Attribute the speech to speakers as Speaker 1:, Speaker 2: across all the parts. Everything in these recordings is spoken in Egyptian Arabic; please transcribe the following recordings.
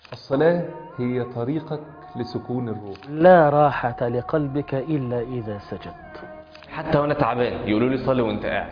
Speaker 1: الصلاة هي طريقك لسكون الروح
Speaker 2: لا راحة لقلبك إلا إذا سجدت
Speaker 3: حتى وانا تعبان يقولوا لي صلي وانت قاعد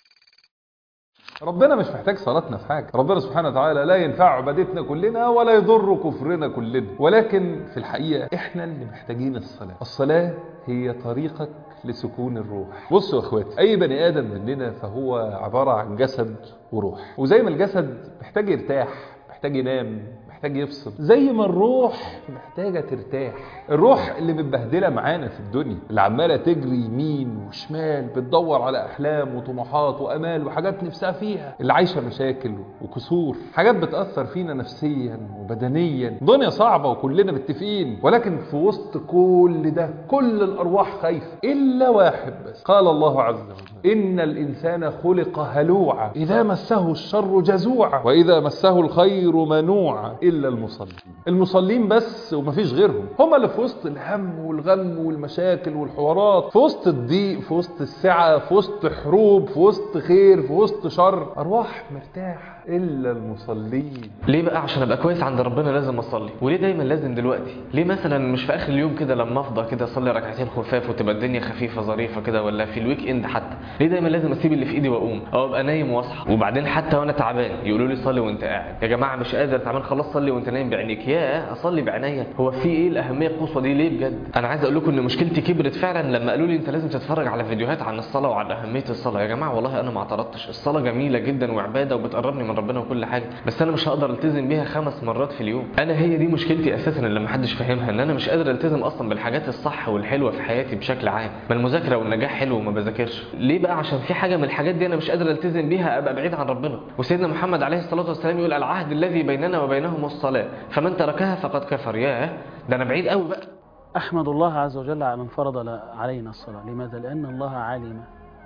Speaker 1: ربنا مش محتاج صلاتنا في حاجة ربنا سبحانه وتعالى لا ينفع عبادتنا كلنا ولا يضر كفرنا كلنا ولكن في الحقيقة احنا اللي محتاجين الصلاة الصلاة هي طريقك لسكون الروح بصوا يا اخواتي اي بني ادم مننا فهو عبارة عن جسد وروح وزي ما الجسد محتاج يرتاح محتاج ينام محتاج يفصل زي ما الروح محتاجة ترتاح الروح اللي متبهدلة معانا في الدنيا اللي عمالة تجري يمين وشمال بتدور على أحلام وطموحات وأمال وحاجات نفسها فيها اللي عايشة مشاكل وكسور حاجات بتأثر فينا نفسيا وبدنيا دنيا صعبة وكلنا متفقين ولكن في وسط كل ده كل الأرواح خايفة إلا واحد بس قال الله عز وجل إن الإنسان خلق هلوعا إذا مسه الشر جزوعا وإذا مسه الخير منوعا إلا المصلين المصلين بس ومفيش غيرهم هم اللي في وسط الهم والغم والمشاكل والحوارات في وسط الضيق في وسط السعة في وسط حروب في وسط خير في وسط شر أرواح مرتاحة إلا المصلين
Speaker 3: ليه بقى عشان ابقى كويس عند ربنا لازم اصلي وليه دايما لازم دلوقتي ليه مثلا مش في اخر اليوم كده لما افضى كده اصلي ركعتين خفاف وتبقى الدنيا خفيفه ظريفه كده ولا في الويك اند حتى ليه دايما لازم اسيب اللي في ايدي واقوم او ابقى نايم واصحى وبعدين حتى وانا تعبان يقولوا لي صلي وانت قاعد يا جماعه مش قادر تعبان خلاص صلي وانت نايم بعينيك يا اصلي بعينيا هو في ايه الاهميه القصوى دي ليه بجد انا عايز اقول لكم ان مشكلتي كبرت فعلا لما قالوا لي انت لازم تتفرج على فيديوهات عن الصلاه وعن اهميه الصلاه يا جماعه والله انا ما اعترضتش الصلاه جميله جدا وعباده وبتقربني من ربنا وكل حاجه بس انا مش هقدر التزم بيها خمس مرات في اليوم انا هي دي مشكلتي اساسا اللي محدش فاهمها ان انا مش قادر التزم اصلا بالحاجات الصح والحلوه في حياتي بشكل عام ما المذاكره والنجاح حلو وما بذاكرش ليه بقى عشان في حاجه من الحاجات دي انا مش قادر التزم بيها ابقى بعيد عن ربنا وسيدنا محمد عليه الصلاه والسلام يقول العهد الذي بيننا وبينهم الصلاه فمن تركها فقد كفر ياه ده انا بعيد قوي بقى
Speaker 2: أحمد الله عز وجل على أن فرض علينا الصلاة لماذا؟ لأن الله علم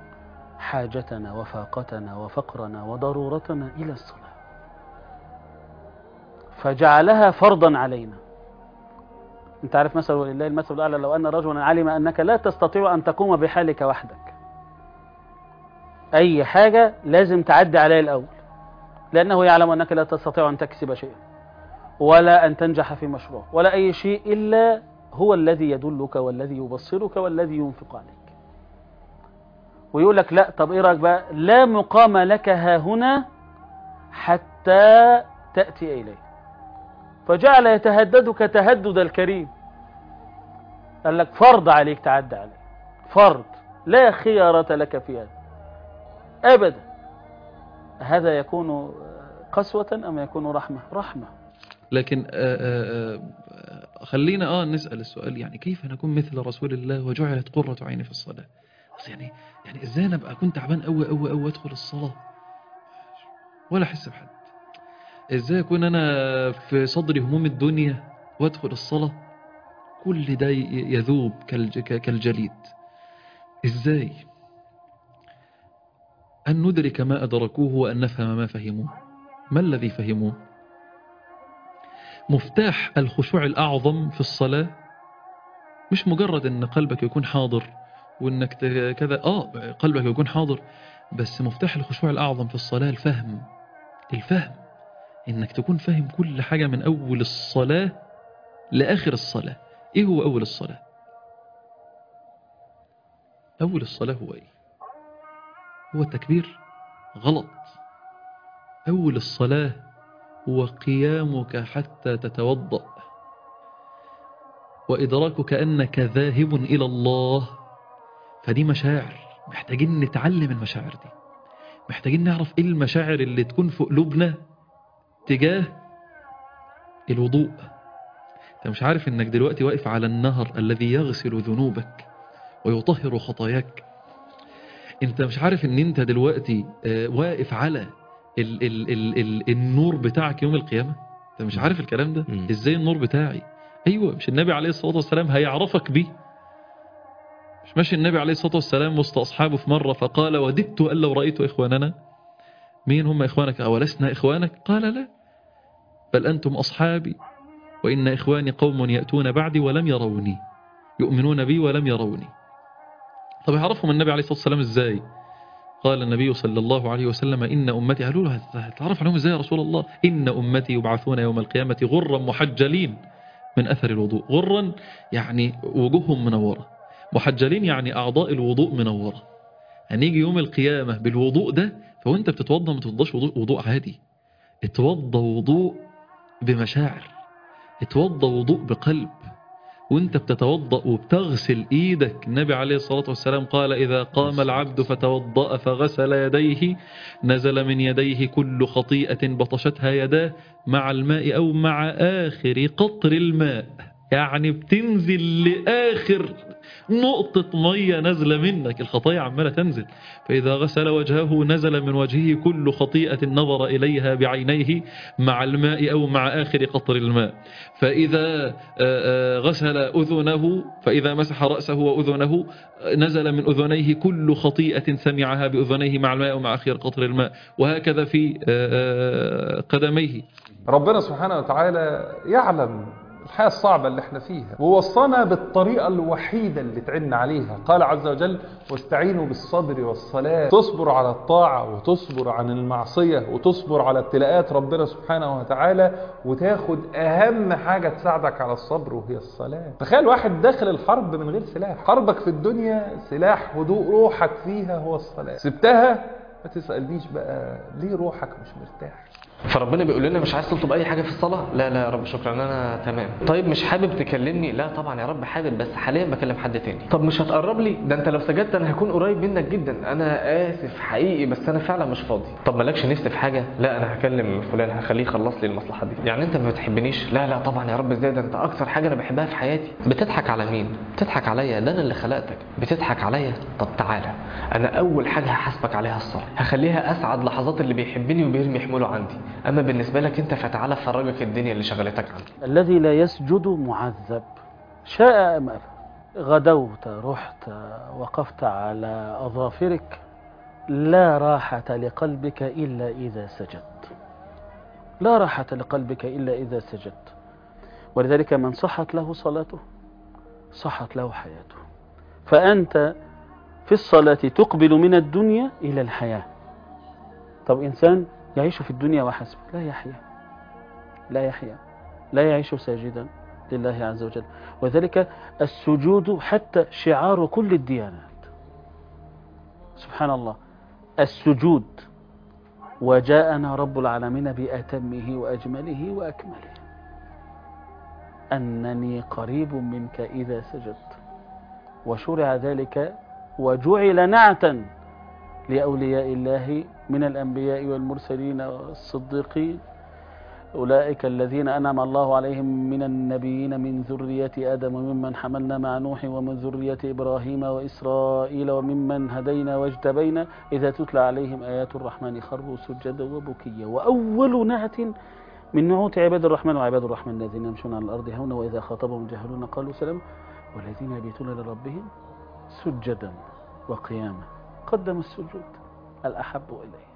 Speaker 2: حاجتنا وفاقتنا وفقرنا وضرورتنا إلى الصلاة فجعلها فرضا علينا انت عارف مثل ولله المثل الأعلى لو أن رجلا علم أنك لا تستطيع أن تقوم بحالك وحدك أي حاجة لازم تعدي عليه الأول لأنه يعلم أنك لا تستطيع أن تكسب شيئا ولا أن تنجح في مشروع ولا أي شيء إلا هو الذي يدلك والذي يبصرك والذي ينفق عليك ويقول لك لا طب ايه رايك بقى لا مقام لك ها هنا حتى تأتي إليه فجعل يتهددك تهدد الكريم قال لك فرض عليك تعدى عليه فرض لا خيارة لك في هذا أبدا هذا يكون قسوة أم يكون رحمة رحمة
Speaker 4: لكن آآ آآ خلينا اه نسأل السؤال يعني كيف نكون مثل رسول الله وجعلت قرة عيني في الصلاة بس يعني يعني ازاي انا ابقى كنت تعبان قوي قوي قوي ادخل الصلاة ولا احس بحد ازاي اكون انا في صدري هموم الدنيا وادخل الصلاة كل ده يذوب كالج كالجليد ازاي أن ندرك ما أدركوه وأن نفهم ما فهموه ما الذي فهموه مفتاح الخشوع الأعظم في الصلاة مش مجرد أن قلبك يكون حاضر وأنك كذا آه قلبك يكون حاضر بس مفتاح الخشوع الأعظم في الصلاة الفهم الفهم أنك تكون فاهم كل حاجة من أول الصلاة لآخر الصلاة إيه هو أول الصلاة أول الصلاة هو إيه هو التكبير غلط أول الصلاة هو قيامك حتى تتوضأ وإدراكك أنك ذاهب إلى الله فدي مشاعر محتاجين نتعلم المشاعر دي محتاجين نعرف إيه المشاعر اللي تكون في قلوبنا تجاه الوضوء انت مش عارف انك دلوقتي واقف على النهر الذي يغسل ذنوبك ويطهر خطاياك انت مش عارف ان انت دلوقتي واقف على ال ال ال ال النور بتاعك يوم القيامة انت مش عارف الكلام ده
Speaker 3: مم.
Speaker 4: ازاي النور بتاعي ايوه مش النبي عليه الصلاة والسلام هيعرفك بيه مش ماشي النبي عليه الصلاة والسلام وسط أصحابه في مرة فقال وددت أن لو رأيت إخواننا مين هم إخوانك أولسنا إخوانك قال لا بل أنتم أصحابي وإن إخواني قوم يأتون بعدي ولم يروني يؤمنون بي ولم يروني طب يعرفهم النبي عليه الصلاة والسلام إزاي قال النبي صلى الله عليه وسلم إن أمتي قالوا له هتعرف عليهم إزاي يا رسول الله إن أمتي يبعثون يوم القيامة غرا محجلين من أثر الوضوء غرا يعني وجوههم منورة محجلين يعني أعضاء الوضوء منورة هنيجي يوم القيامة بالوضوء ده فوانت بتتوضى ما تتوضاش وضوء, وضوء عادي اتوضى وضوء بمشاعر اتوضى وضوء بقلب وانت بتتوضأ وبتغسل ايدك النبي عليه الصلاة والسلام قال إذا قام العبد فتوضأ فغسل يديه نزل من يديه كل خطيئة بطشتها يداه مع الماء أو مع آخر قطر الماء يعني بتنزل لآخر نقطة مية نازلة منك الخطايا عمالة تنزل فإذا غسل وجهه نزل من وجهه كل خطيئة نظر إليها بعينيه مع الماء أو مع آخر قطر الماء فإذا غسل أذنه فإذا مسح رأسه وأذنه نزل من أذنيه كل خطيئة سمعها بأذنيه مع الماء أو مع آخر قطر الماء وهكذا في قدميه
Speaker 1: ربنا سبحانه وتعالى يعلم الحياة الصعبة اللي احنا فيها ووصانا بالطريقة الوحيدة اللي تعن عليها قال عز وجل واستعينوا بالصبر والصلاة تصبر على الطاعة وتصبر عن المعصية وتصبر على ابتلاءات ربنا سبحانه وتعالى وتاخد أهم حاجة تساعدك على الصبر وهي الصلاة تخيل واحد داخل الحرب من غير سلاح حربك في الدنيا سلاح هدوء روحك فيها هو الصلاة سبتها ما تسألنيش بقى ليه روحك مش مرتاح
Speaker 3: فربنا بيقول لنا مش عايز تطلب اي حاجه في الصلاه لا لا يا رب شكرا انا تمام طيب مش حابب تكلمني لا طبعا يا رب حابب بس حاليا بكلم حد تاني طب مش هتقرب لي ده انت لو سجدت انا هكون قريب منك جدا انا اسف حقيقي بس انا فعلا مش فاضي طب مالكش نفس في حاجه لا انا هكلم فلان هخليه يخلص لي المصلحه دي يعني انت ما بتحبنيش لا لا طبعا يا رب ازاي ده انت اكثر حاجه انا بحبها في حياتي بتضحك على مين بتضحك عليا ده انا اللي خلقتك بتضحك عليا طب تعالى انا اول حاجه هحاسبك عليها الصلاه هخليها اسعد لحظات اللي بيحبني وبيرمي حموله عندي اما بالنسبه لك انت فتعالى فرجك الدنيا اللي شغلتك عنك
Speaker 2: الذي لا يسجد معذب شاء أم أبى غدوت رحت وقفت على أظافرك لا راحة لقلبك إلا إذا سجدت لا راحة لقلبك إلا إذا سجدت ولذلك من صحت له صلاته صحت له حياته فأنت في الصلاة تقبل من الدنيا إلى الحياة طب إنسان يعيش في الدنيا وحسب لا يحيا لا يحيا لا يعيش ساجدا لله عز وجل وذلك السجود حتى شعار كل الديانات سبحان الله السجود وجاءنا رب العالمين بأتمه وأجمله وأكمله أنني قريب منك إذا سجدت وشرع ذلك وجعل نعتا لأولياء الله من الأنبياء والمرسلين والصديقين أولئك الذين أنعم الله عليهم من النبيين من ذرية آدم وممن حملنا مع نوح ومن ذرية إبراهيم وإسرائيل وممن هدينا واجتبينا إذا تتلى عليهم آيات الرحمن خروا سجدا وبكيا وأول نعت من نعوت عباد الرحمن وعباد الرحمن الذين يمشون على الأرض هونا وإذا خاطبهم جاهلون قالوا سلام والذين يبيتون لربهم سجدا وقياما قدم السجود الأحب إليه